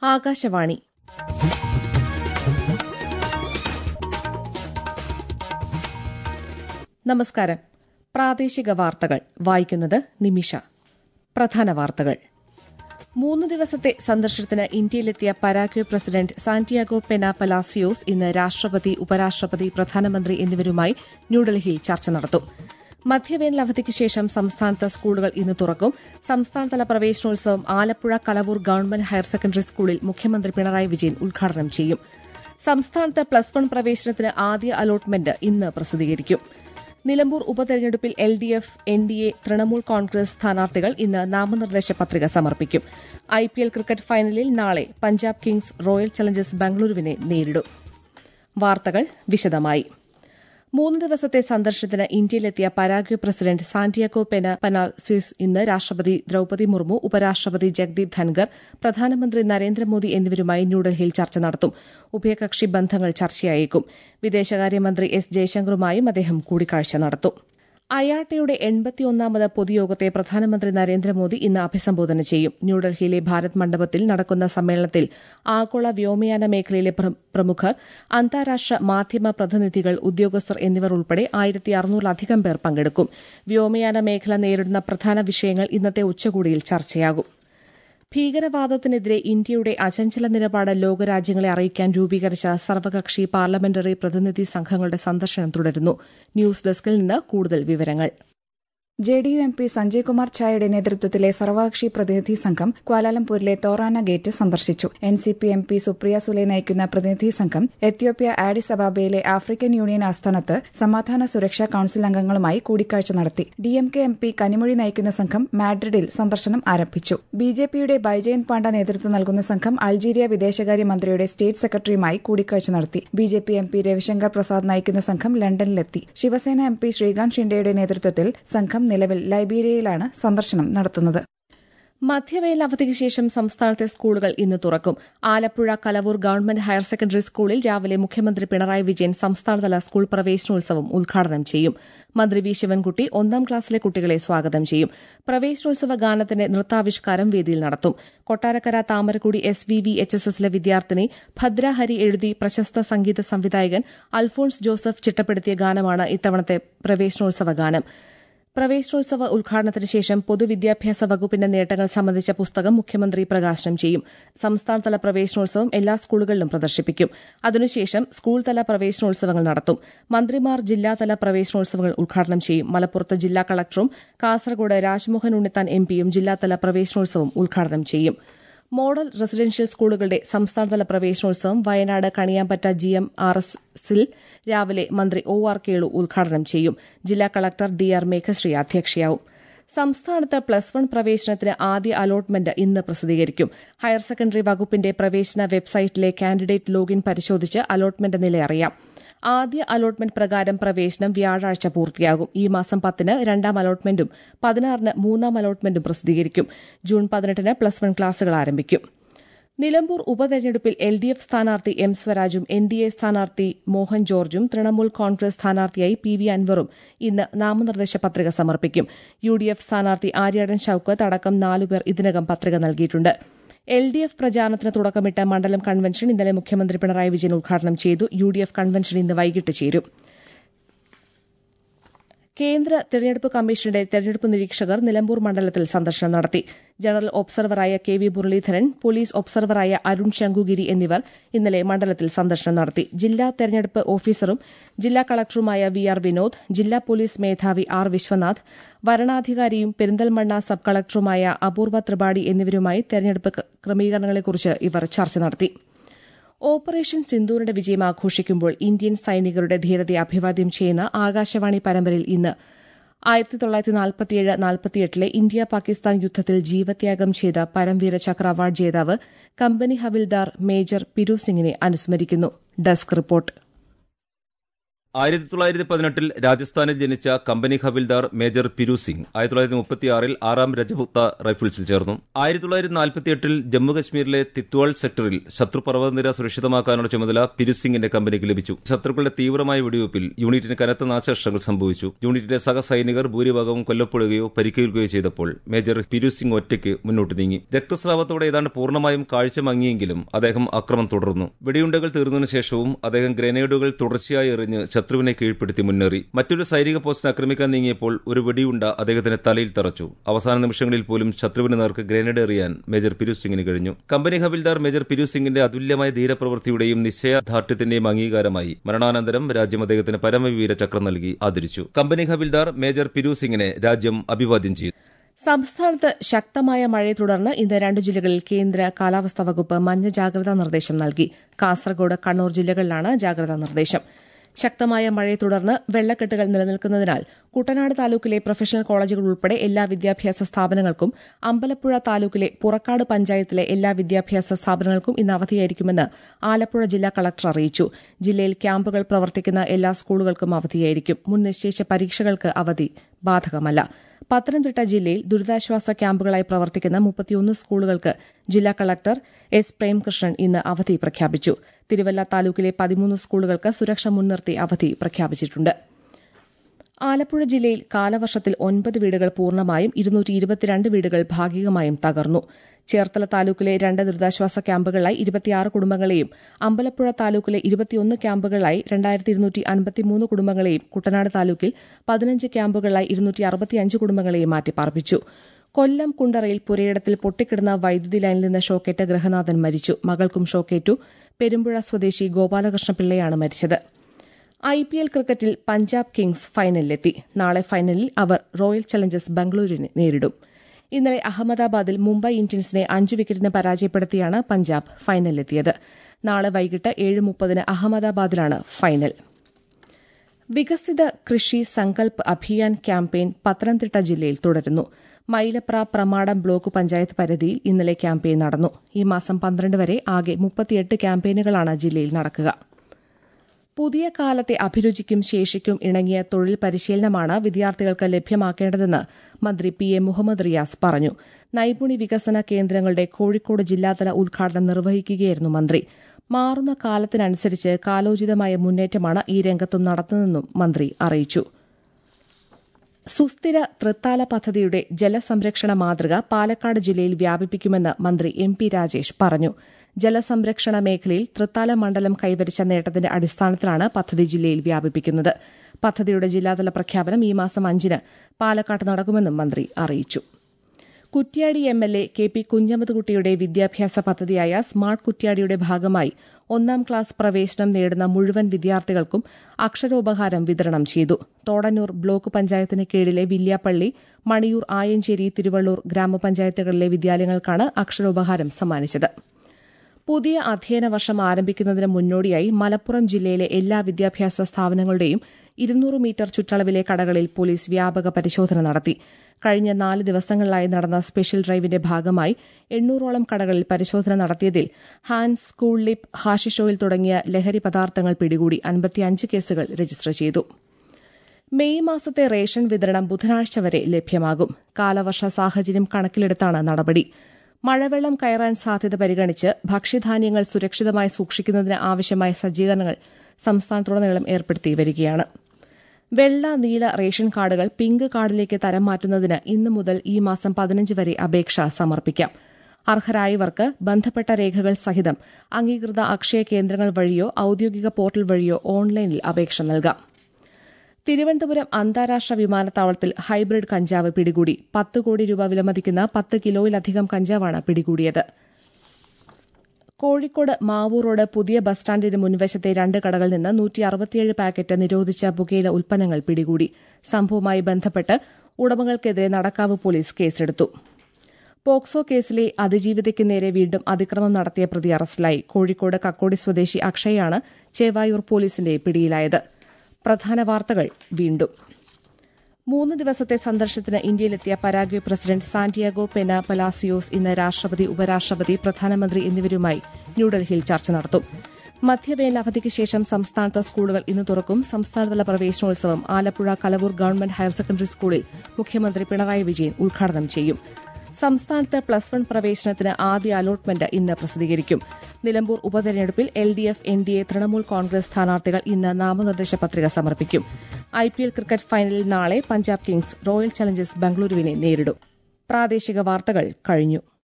ആകാശവാണി നമസ്കാരം പ്രാദേശിക വാർത്തകൾ വായിക്കുന്നത് നിമിഷ പ്രധാന വാർത്തകൾ മൂന്ന് ദിവസത്തെ സന്ദർശനത്തിന് ഇന്ത്യയിലെത്തിയ Paraguay president Santiago Pena Palacios ഇന്ന് രാഷ്ട്രപതി ഉപരാഷ്ട്രപതി പ്രധാനമന്ത്രി എന്നിവരുമായി ന്യൂഡൽഹിയിൽ ചർച്ച നടത്തും മധ്യവേനൽ അവധിക്ക് ശേഷം സംസ്ഥാനത്ത് സ്കൂളുകൾ ഇന്ന് തുറക്കും സംസ്ഥാനതല പ്രവേശനോത്സവം Alappuzha Kalavoor government higher secondary സ്കൂളിൽ മുഖ്യമന്ത്രി പിണറായി വിജയൻ ഉദ്ഘാടനം ചെയ്യും സംസ്ഥാനത്ത് പ്ലസ് വൺ പ്രവേശനത്തിന് ആദ്യ അലോട്ട്മെന്റ് ഇന്ന് പ്രസിദ്ധീകരിക്കും നിലമ്പൂർ ഉപതെരഞ്ഞെടുപ്പിൽ L D F N D A Trinamool Congress സ്ഥാനാർത്ഥികൾ ഇന്ന് നാമനിർദ്ദേശ പത്രിക സമർപ്പിക്കും ഐ പി എൽ ക്രിക്കറ്റ് ഫൈനലിൽ നാളെ പഞ്ചാബ് കിങ്സ് റോയൽ ചലഞ്ചേഴ്സ് ബംഗളൂരുവിനെ നേരിടും വാർത്തകൾ വിശദമായി മൂന്ന് ദിവസത്തെ സന്ദർശനത്തിന് ഇന്ത്യയിലെത്തിയ Paraguay president Santiago Pena Palacios ഇന്ന് രാഷ്ട്രപതി ദ്രൌപതി മുർമു ഉപരാഷ്ട്രപതി ജഗ്ദീപ് ധൻകർ പ്രധാനമന്ത്രി നരേന്ദ്രമോദി എന്നിവരുമായി ന്യൂഡൽഹിയിൽ ചർച്ച നടത്തും ഉഭയകക്ഷി ബന്ധങ്ങൾ ചർച്ചയായേക്കും വിദേശകാര്യമന്ത്രി എസ് ജയശങ്കറുമായും അദ്ദേഹം കൂടിക്കാഴ്ച നടത്തും അയാട്ടയുടെ എൺപത്തിയൊന്നാമത് പൊതുയോഗത്തെ പ്രധാനമന്ത്രി നരേന്ദ്രമോദി ഇന്ന് അഭിസംബോധന ചെയ്യും ന്യൂഡൽഹിയിലെ ഭാരത് മണ്ഡപത്തിൽ നടക്കുന്ന സമ്മേളനത്തിൽ ആഗോള വ്യോമയാന മേഖലയിലെ പ്രമുഖർ അന്താരാഷ്ട്ര മാധ്യമ പ്രതിനിധികൾ ഉദ്യോഗസ്ഥർ എന്നിവർ ഉൾപ്പെടെ ആയിരത്തി അറുന്നൂറിലധികം പേർ പങ്കെടുക്കും വ്യോമയാന മേഖല നേരിടുന്ന പ്രധാന വിഷയങ്ങൾ ഇന്നത്തെ ഉച്ചകോടിയിൽ ചർച്ചയാകും ഭീകരവാദത്തിനെതിരെ ഇന്ത്യയുടെ അചഞ്ചല നിലപാട് ലോകരാജ്യങ്ങളെ അറിയിക്കാൻ രൂപീകരിച്ച സർവകക്ഷി പാർലമെന്ററി പ്രതിനിധി സംഘങ്ങളുടെ സന്ദർശനം തുടരുന്നു ന്യൂസ് ഡെസ്കിൽ നിന്ന് കൂടുതൽ വിവരങ്ങൾ J D U M P Sanjay Kumar ഛായയുടെ നേതൃത്വത്തിലെ സർവകക്ഷി പ്രതിനിധി സംഘം ക്വാലാലംപൂരിലെ തോറാന ഗേറ്റ് സന്ദർശിച്ചു N C P M P Supriya Sule നയിക്കുന്ന പ്രതിനിധി സംഘം എത്യോപ്യ ആഡിസ് അബാബയിലെ ആഫ്രിക്കൻ യൂണിയൻ ആസ്ഥാനത്ത് സമാധാന സുരക്ഷാ കൌൺസിൽ അംഗങ്ങളുമായി കൂടിക്കാഴ്ച നടത്തി D M K M P Kanimozhi നയിക്കുന്ന സംഘം മാഡ്രിഡിൽ സന്ദർശനം ആരംഭിച്ചു ബി ജെ പിയുടെ ബൈജയന്ത് പാണ്ഡ നേതൃത്വം നൽകുന്ന സംഘം അൾജീരിയ വിദേശകാര്യ മന്ത്രിയുടെ സ്റ്റേറ്റ് സെക്രട്ടറിയുമായി കൂടിക്കാഴ്ച നടത്തി B J P M P Ravishankar Prasad നയിക്കുന്ന സംഘം ലണ്ടനിലെത്തി ശിവസേന എം പി ശ്രീകാന്ത് ഷിൻഡെയുടെ നേതൃത്വത്തിൽ സംഘം നിലവിൽ ലൈബീരിയയിലാണ് സന്ദർശനം നടത്തുന്നത് മധ്യവേനൽ അവധിക്ക് ശേഷം സംസ്ഥാനത്തെ സ്കൂളുകൾ ഇന്ന് തുറക്കും Alappuzha Kalavoor government higher secondary സ്കൂളിൽ രാവിലെ മുഖ്യമന്ത്രി പിണറായി വിജയൻ സംസ്ഥാനതല സ്കൂൾ പ്രവേശനോത്സവം ഉദ്ഘാടനം ചെയ്യും മന്ത്രി വി ശിവൻകുട്ടി ഒന്നാം ക്ലാസ്സിലെ കുട്ടികളെ സ്വാഗതം ചെയ്യും പ്രവേശനോത്സവ ഗാനത്തിന്റെ നൃത്താവിഷ്കാരം വേദിയിൽ നടത്തും Kottarakkara Thamarakkudi S V V H S എസിലെ വിദ്യാർത്ഥിനി ഭദ്രഹരി എഴുതി പ്രശസ്ത സംഗീത സംവിധായകൻ അൽഫോൺസ് ജോസഫ് ചിട്ടപ്പെടുത്തിയ ഗാനമാണ് ഇത്തവണത്തെ പ്രവേശനോത്സവ ഗാനം പ്രവേശനോത്സവ ഉദ്ഘാടനത്തിന് ശേഷം പൊതുവിദ്യാഭ്യാസ വകുപ്പിന്റെ നേട്ടങ്ങൾ സംബന്ധിച്ച പുസ്തകം മുഖ്യമന്ത്രി പ്രകാശനം ചെയ്യും സംസ്ഥാനതല പ്രവേശനോത്സവം എല്ലാ സ്കൂളുകളിലും പ്രദർശിപ്പിക്കും അതിനുശേഷം സ്കൂൾ തല പ്രവേശനോത്സവങ്ങൾ നടത്തും മന്ത്രിമാർ ജില്ലാതല പ്രവേശനോത്സവങ്ങൾ ഉദ്ഘാടനം ചെയ്യും മലപ്പുറത്ത് ജില്ലാ കളക്ടറും കാസർഗോഡ് രാജ്മോഹൻ ഉണ്ണിത്താൻ എംപിയും ജില്ലാതല പ്രവേശനോത്സവം ഉദ്ഘാടനം ചെയ്യും മോഡൽ റെസിഡൻഷ്യൽ സ്കൂളുകളുടെ സംസ്ഥാനതല പ്രവേശനോത്സവം Wayanad Kaniyambetta G M R എസിൽ രാവിലെ മന്ത്രി ഒ ആർ കേളു ഉദ്ഘാടനം ചെയ്യും ജില്ലാ കളക്ടർ ഡി ആർ മേഘശ്രീ അധ്യക്ഷയാവും സംസ്ഥാനത്ത് പ്ലസ് വൺ പ്രവേശനത്തിന് ആദ്യ അലോട്ട്മെന്റ് ഇന്ന് പ്രസിദ്ധീകരിക്കും ഹയർ സെക്കൻഡറി വകുപ്പിന്റെ പ്രവേശന വെബ്സൈറ്റിലെ കാൻഡിഡേറ്റ് ലോഗിൻ പരിശോധിച്ച് അലോട്ട്മെന്റ് നില അറിയാം ആദ്യ അലോട്ട്മെന്റ് പ്രകാരം പ്രവേശനം വ്യാഴാഴ്ച പൂർത്തിയാകും ഈ മാസം പത്തിന് രണ്ടാം അലോട്ട്മെന്റും പതിനാറിന് മൂന്നാം അലോട്ട്മെന്റും പ്രസിദ്ധീകരിക്കും ജൂൺ പതിനെട്ടിന് പ്ലസ് വൺ ക്ലാസുകൾ ആരംഭിക്കും നിലമ്പൂർ ഉപതെരഞ്ഞെടുപ്പിൽ എൽ ഡി എഫ് സ്ഥാനാർത്ഥി എം സ്വരാജും എൻ ഡി എ സ്ഥാനാർത്ഥി മോഹൻ ജോർജും തൃണമൂൽ കോൺഗ്രസ് സ്ഥാനാർത്ഥിയായി പി വി അൻവറും ഇന്ന് നാമനിർദ്ദേശ പത്രിക സമർപ്പിക്കും യു ഡി എഫ് സ്ഥാനാർത്ഥി ആര്യാടൻ ഷൌക്കത്ത് അടക്കം നാലുപേർ ഇതിനകം പത്രിക നൽകിയിട്ടുണ്ട് എൽ ഡി എഫ് പ്രചാരണത്തിന് തുടക്കമിട്ട മണ്ഡലം കൺവെൻഷൻ ഇന്നലെ മുഖ്യമന്ത്രി പിണറായി വിജയൻ ഉദ്ഘാടനം ചെയ്തു യു ഡി എഫ് കൺവെൻഷൻ ഇന്ന് വൈകിട്ട് ചേരും കേന്ദ്ര തെരഞ്ഞെടുപ്പ് കമ്മീഷന്റെ തെരഞ്ഞെടുപ്പ് നിരീക്ഷകർ നിലമ്പൂർ മണ്ഡലത്തിൽ സന്ദർശനം നടത്തി ജനറൽ ഒബ്സർവറായ കെ വി മുരളീധരൻ പോലീസ് ഒബ്സർവറായ അരുൺ ശങ്കുഗിരി എന്നിവർ ഇന്നലെ മണ്ഡലത്തിൽ സന്ദർശനം നടത്തി ജില്ലാ തെരഞ്ഞെടുപ്പ് ഓഫീസറും ജില്ലാ കളക്ടറുമായ വി ആർ വിനോദ് ജില്ലാ പോലീസ് മേധാവി ആർ വിശ്വനാഥ് വരണാധികാരിയും പെരിന്തൽമണ്ണ സബ് കളക്ടറുമായ അപൂർവ ത്രിപാഠി എന്നിവരുമായി തെരഞ്ഞെടുപ്പ് ക്രമീകരണങ്ങളെക്കുറിച്ച് ഇവർ ചർച്ച നടത്തി ഓപ്പറേഷൻ സിന്ദൂറിന്റെ വിജയം ആഘോഷിക്കുമ്പോൾ ഇന്ത്യൻ സൈനികരുടെ ധീരതയെ അഭിവാദ്യം ചെയ്യുന്ന ആകാശവാണി പരമ്പരയിൽ ഇന്ന് ആയിരത്തി തൊള്ളായിരത്തി നാൽപ്പത്തിയേഴ് നാൽപ്പത്തിയെട്ടിലെ ഇന്ത്യ പാകിസ്ഥാൻ യുദ്ധത്തിൽ ജീവത്യാഗം ചെയ്ത പരംവീര ചക്ര അവാർഡ് ജേതാവ് കമ്പനി ഹവിൽദാർ മേജർ പിരു സിംഗിനെ അനുസ്മരിക്കുന്നു ഡെസ്ക് റിപ്പോർട്ട് ആയിരത്തി തൊള്ളായിരത്തി പതിനെട്ടിൽ രാജസ്ഥാനിൽ ജനിച്ച കമ്പനി ഹവിൽദാർ മേജർ പിരു സിംഗ് ആയിരത്തി തൊള്ളായിരത്തി മുപ്പത്തിയാറിൽ ആറാം രജപുത്ത റൈഫിൾസിൽ ചേർന്നു ആയിരത്തി തൊള്ളായിരത്തി നാൽപ്പത്തിയെട്ടിൽ ജമ്മുകശ്മീരിലെ തിത്വാൾ സെക്ടറിൽ ശത്രു പർവ്വതനിര സുരക്ഷിതമാക്കാനുള്ള ചുമതല പിരു സിംഗിന്റെ കമ്പനിക്ക് ലഭിച്ചു ശത്രുക്കളുടെ തീവ്രമായ വെടിവയ്പിൽ യൂണിറ്റിന് കനത്ത നാശനഷ്ടങ്ങൾ സംഭവിച്ചു യൂണിറ്റിന്റെ സഹസൈനികർ ഭൂരിഭാഗവും കൊല്ലപ്പെടുകയോ പരിക്കേൽക്കുകയോ ചെയ്തപ്പോൾ മേജർ പിരു സിംഗ് ഒറ്റയ്ക്ക് മുന്നോട്ട് നീങ്ങി രക്തസ്രാവത്തോടെ ഏതാണ്ട് പൂർണ്ണമായും കാഴ്ച മങ്ങിയെങ്കിലും അദ്ദേഹം അക്രമം തുടർന്നു വെടിയുണ്ടകൾ തീർന്നതിനു ശേഷവും അദ്ദേഹം ഗ്രനേഡുകൾ തുടർച്ചയായി എറിഞ്ഞ് ശത്രുവിനെ കീഴ്പ്പെടുത്തി മുന്നേറി മറ്റൊരു സൈനിക പോസ്റ്റിന് ആക്രമിക്കാൻ നീങ്ങിയപ്പോൾ ഒരു വെടിയുണ്ട അദ്ദേഹത്തിന്റെ തലയിൽ തറച്ചു അവസാന നിമിഷങ്ങളിൽ പോലും ശത്രുവിന് നേർക്ക് ഗ്രനേഡ് എറിയാൻ മേജർ പിരു സിംഗിന് കഴിഞ്ഞു കമ്പനി ഹവിൽദാർ മേജർ പിരു സിംഗിന്റെ അതുല്യമായ ധീരപ്രവൃത്തിയുടെയും നിശ്ചയദാർഢ്യത്തിന്റെയും അംഗീകാരമായി മരണാനന്തരം രാജ്യം അദ്ദേഹത്തിന് പരമവീര ചക്രം നൽകി ആദരിച്ചു കമ്പനി ഹവിൽദാർ മേജർ പിരു സിംഗിനെ രാജ്യം അഭിവാദ്യം ചെയ്തു സംസ്ഥാനത്ത് ശക്തമായ മഴയെ തുടർന്ന് ഇന്ന് രണ്ടു ജില്ലകളിൽ കേന്ദ്ര കാലാവസ്ഥാ വകുപ്പ് മഞ്ഞ ജാഗ്രതാ നിർദ്ദേശം നൽകി കാസർഗോഡ് കണ്ണൂർ ജില്ലകളിലാണ് ജാഗ്രതാ നിർദ്ദേശം ശക്തമായ മഴയെ തുടർന്ന് വെള്ളക്കെട്ടുകൾ നിലനിൽക്കുന്നതിനാൽ കുട്ടനാട് താലൂക്കിലെ പ്രൊഫഷണൽ കോളേജുകൾ ഉൾപ്പെടെ എല്ലാ വിദ്യാഭ്യാസ സ്ഥാപനങ്ങൾക്കും അമ്പലപ്പുഴ താലൂക്കിലെ പുറക്കാട് പഞ്ചായത്തിലെ എല്ലാ വിദ്യാഭ്യാസ സ്ഥാപനങ്ങൾക്കും ഇന്ന് അവധിയായിരിക്കുമെന്ന് ആലപ്പുഴ ജില്ലാ കളക്ടർ അറിയിച്ചു ജില്ലയിൽ ക്യാമ്പുകൾ പ്രവർത്തിക്കുന്ന എല്ലാ സ്കൂളുകൾക്കും അവധിയായിരിക്കും മുൻ നിശ്ചയിച്ച പരീക്ഷകൾക്ക് അവധി ബാധകമല്ല പത്തനംതിട്ട ജില്ലയിൽ ദുരിതാശ്വാസ ക്യാമ്പുകളായി പ്രവർത്തിക്കുന്ന മുപ്പത്തിയൊന്ന് സ്കൂളുകൾക്ക് ജില്ലാ കളക്ടർ എസ് പ്രേംകൃഷ്ണൻ ഇന്ന് അവധി പ്രഖ്യാപിച്ചു തിരുവല്ല താലൂക്കിലെ പതിമൂന്ന് സ്കൂളുകൾക്ക് സുരക്ഷ മുൻനിർത്തി അവധി പ്രഖ്യാപിച്ചിട്ടുണ്ട് ആലപ്പുഴ ജില്ലയിൽ കാലവർഷത്തിൽ ഒൻപത് വീടുകൾ പൂർണ്ണമായും ഇരുന്നൂറ്റി ഇരുപത്തിരണ്ട് വീടുകൾ ഭാഗികമായും തകർന്നു ചേർത്തല താലൂക്കിലെ രണ്ട് ദുരിതാശ്വാസ ക്യാമ്പുകളായി ഇരുപത്തിയാറ് കുടുംബങ്ങളെയും അമ്പലപ്പുഴ താലൂക്കിലെ ഇരുപത്തിയൊന്ന് ക്യാമ്പുകളായി രണ്ടായിരത്തി ഇരുന്നൂറ്റി അൻപത്തിമൂന്ന് കുടുംബങ്ങളെയും കുട്ടനാട് താലൂക്കിൽ പതിനഞ്ച് ക്യാമ്പുകളായി ഇരുന്നൂറ്റി അറുപത്തിയഞ്ച് കുടുംബങ്ങളെയും മാറ്റിപ്പാർപ്പിച്ചു കൊല്ലം കുണ്ടറയിൽ പുരയിടത്തിൽ പൊട്ടിക്കിടന്ന വൈദ്യുതി ലൈനിൽ നിന്ന് ഷോക്കേറ്റ ഗൃഹനാഥൻ മരിച്ചു മകൾക്കും ഷോക്കേറ്റു പെരുമ്പുഴ സ്വദേശി ഗോപാലകൃഷ്ണപിള്ളയാണ് മരിച്ചത് ഐ പി എൽ ക്രിക്കറ്റിൽ പഞ്ചാബ് കിങ്സ് ഫൈനലിലെത്തി നാളെ ഫൈനലിൽ അവർ റോയൽ ചലഞ്ചേഴ്സ് ബംഗളൂരുവിനെ നേരിടും ഇന്നലെ അഹമ്മദാബാദിൽ മുംബൈ ഇന്ത്യൻസിനെ അഞ്ച് വിക്കറ്റിന് പരാജയപ്പെടുത്തിയാണ് പഞ്ചാബ് ഫൈനലിലെത്തിയത് നാളെ വൈകിട്ട് ഏഴ് മുപ്പതിന് അഹമ്മദാബാദിലാണ് ഫൈനൽ വികസിത കൃഷി സങ്കൽപ് അഭിയാൻ ക്യാമ്പയിൻ പത്തനംതിട്ട ജില്ലയിൽ തുടരുന്നു മൈലപ്ര പ്രമാടം ബ്ലോക്ക് പഞ്ചായത്ത് പരിധിയിൽ ഇന്നലെ ക്യാമ്പയിൻ നടന്നു ഈ മാസം പന്ത്രണ്ട് വരെ ആകെ മുപ്പത്തിയെട്ട് ക്യാമ്പയിനുകളാണ് ജില്ലയിൽ നടക്കുക പുതിയ കാലത്തെ അഭിരുചിക്കും ശേഷിക്കും ഇണങ്ങിയ തൊഴിൽ പരിശീലനമാണ് വിദ്യാർത്ഥികൾക്ക് ലഭ്യമാക്കേണ്ടതെന്ന് മന്ത്രി പി എ മുഹമ്മദ് റിയാസ് പറഞ്ഞു നൈപുണി വികസന കേന്ദ്രങ്ങളുടെ കോഴിക്കോട് ജില്ലാതല ഉദ്ഘാടനം നിർവഹിക്കുകയായിരുന്നു മന്ത്രി മാറുന്ന കാലത്തിനനുസരിച്ച് കാലോചിതമായ മുന്നേറ്റമാണ് ഈ രംഗത്തും നടത്തുന്നതെന്നും മന്ത്രി അറിയിച്ചു സുസ്ഥിര തൃത്താല പദ്ധതിയുടെ ജലസംരക്ഷണ മാതൃക പാലക്കാട് ജില്ലയിൽ വ്യാപിപ്പിക്കുമെന്ന് മന്ത്രി എം പി രാജേഷ് പറഞ്ഞു ജലസംരക്ഷണ മേഖലയിൽ തൃത്താല മണ്ഡലം കൈവരിച്ച നേട്ടത്തിന്റെ അടിസ്ഥാനത്തിലാണ് പദ്ധതി ജില്ലയിൽ വ്യാപിപ്പിക്കുന്നത് പദ്ധതിയുടെ ജില്ലാതല പ്രഖ്യാപനം ഈ മാസം അഞ്ചിന് പാലക്കാട്ട് നടക്കുമെന്നും മന്ത്രി അറിയിച്ചു Kuttiadi M L A K P കുഞ്ഞമതുകുട്ടിയുടെ വിദ്യാഭ്യാസ പദ്ധതിയായ സ്മാർട്ട് കുറ്റ്യാടിയുടെ ഭാഗമായി ഒന്നാം ക്ലാസ് പ്രവേശനം നേടുന്ന മുഴുവൻ വിദ്യാർത്ഥികൾക്കും അക്ഷരോപഹാരം വിതരണം ചെയ്തു തോടന്നൂർ ബ്ലോക്ക് പഞ്ചായത്തിന് കീഴിലെ വില്യാപ്പള്ളി മണിയൂർ ആയഞ്ചേരി തിരുവള്ളൂർ ഗ്രാമപഞ്ചായത്തുകളിലെ വിദ്യാലയങ്ങൾക്കാണ് അക്ഷരോപഹാരം സമ്മാനിച്ചത് പുതിയ അധ്യയന വർഷം ആരംഭിക്കുന്നതിന് മുന്നോടിയായി മലപ്പുറം ജില്ലയിലെ എല്ലാ വിദ്യാഭ്യാസ സ്ഥാപനങ്ങളുടെയും ഇരുന്നൂറ് മീറ്റർ ചുറ്റളവിലെ കടകളിൽ പോലീസ് വ്യാപക പരിശോധന നടത്തി കഴിഞ്ഞ നാല് ദിവസങ്ങളിലായി നടന്ന സ്പെഷ്യൽ ഡ്രൈവിന്റെ ഭാഗമായി എണ്ണൂറോളം കടകളിൽ പരിശോധന നടത്തിയതിൽ ഹാൻഡ് സ്കൂൾ ലിപ്പ് ഹാഷിഷോയിൽ തുടങ്ങിയ ലഹരി പദാർത്ഥങ്ങൾ പിടികൂടി അൻപത്തിയഞ്ച് കേസുകൾ രജിസ്റ്റർ ചെയ്തു മെയ് മാസത്തെ റേഷൻ വിതരണം ബുധനാഴ്ച വരെ ലഭ്യമാകും കാലവർഷ സാഹചര്യം കണക്കിലെടുത്താണ് നടപടി മഴവെള്ളം കയറാൻ സാധ്യത പരിഗണിച്ച് ഭക്ഷ്യധാന്യങ്ങൾ സുരക്ഷിതമായി സൂക്ഷിക്കുന്നതിന് ആവശ്യമായ സജ്ജീകരണങ്ങൾ സംസ്ഥാനത്തുടനീളം ഏർപ്പെടുത്തി വരികയാണ് വെള്ള നീല റേഷൻ കാർഡുകൾ പിങ്ക് കാർഡിലേക്ക് തരം മാറ്റുന്നതിന് ഇന്നു മുതൽ ഈ മാസം പതിനഞ്ച് വരെ അപേക്ഷ സമർപ്പിക്കാം അർഹരായവർക്ക് ബന്ധപ്പെട്ട രേഖകൾ സഹിതം അംഗീകൃത അക്ഷയ കേന്ദ്രങ്ങൾ വഴിയോ ഔദ്യോഗിക പോർട്ടൽ വഴിയോ ഓൺലൈനിൽ അപേക്ഷ നൽകാം തിരുവനന്തപുരം അന്താരാഷ്ട്ര വിമാനത്താവളത്തിൽ ഹൈബ്രിഡ് കഞ്ചാവ് പിടികൂടി പത്ത് കോടി രൂപ വിലമതിക്കുന്ന പത്ത് കിലോയിലധികം കഞ്ചാവാണ് പിടികൂടിയത് കോഴിക്കോട് മാവൂർ റോഡ് പുതിയ ബസ് സ്റ്റാൻഡിന് മുൻവശത്തെ രണ്ട് കടകളിൽ നിന്ന് നൂറ്റി അറുപത്തിയേഴ് പാക്കറ്റ് നിരോധിച്ച പുകയില ഉൽപ്പന്നങ്ങൾ പിടികൂടി സംഭവവുമായി ബന്ധപ്പെട്ട് ഉടമകൾക്കെതിരെ നടക്കാവ് പോലീസ് കേസെടുത്തു പോക്സോ കേസിലെ അതിജീവിതയ്ക്ക് നേരെ വീണ്ടും അതിക്രമം നടത്തിയ പ്രതി അറസ്റ്റിലായി കോഴിക്കോട് കക്കോടി സ്വദേശി അക്ഷയാണ് ചേവായൂർ പോലീസിന്റെ പിടിയിലായത് പ്രധാന വാർത്തകൾ വീണ്ടും മൂന്ന് ദിവസത്തെ സന്ദർശനത്തിന് ഇന്ത്യയിലെത്തിയ Paraguay president Santiago Pena Palacios ഇന്ന് രാഷ്ട്രപതി ഉപരാഷ്ട്രപതി പ്രധാനമന്ത്രി എന്നിവരുമായി ന്യൂഡൽഹിയിൽ ചർച്ച നടത്തും മധ്യവേനൽ അവധിക്ക് ശേഷം സംസ്ഥാനത്ത് സ്കൂളുകൾ ഇന്ന് തുറക്കും സംസ്ഥാനതല പ്രവേശനോത്സവം Alappuzha Kalavoor government higher secondary സ്കൂളിൽ മുഖ്യമന്ത്രി പിണറായി വിജയൻ ഉദ്ഘാടനം ചെയ്യും സംസ്ഥാനത്ത് പ്ലസ് വൺ പ്രവേശനത്തിന് ആദ്യ അലോട്ട്മെന്റ് ഇന്ന് പ്രസിദ്ധീകരിക്കും നിലമ്പൂർ ഉപതെരഞ്ഞെടുപ്പിൽ L D F N D A Trinamool Congress സ്ഥാനാർത്ഥികൾ ഇന്ന് നാമനിർദ്ദേശ പത്രിക സമർപ്പിക്കും ഐ പി എൽ ക്രിക്കറ്റ് ഫൈനലിൽ നാളെ പഞ്ചാബ് കിങ്സ് റോയൽ ചലഞ്ചേഴ്സ് ബംഗളൂരുവിനെ നേരിടും പ്രാദേശിക വാർത്തകൾ കഴിഞ്ഞു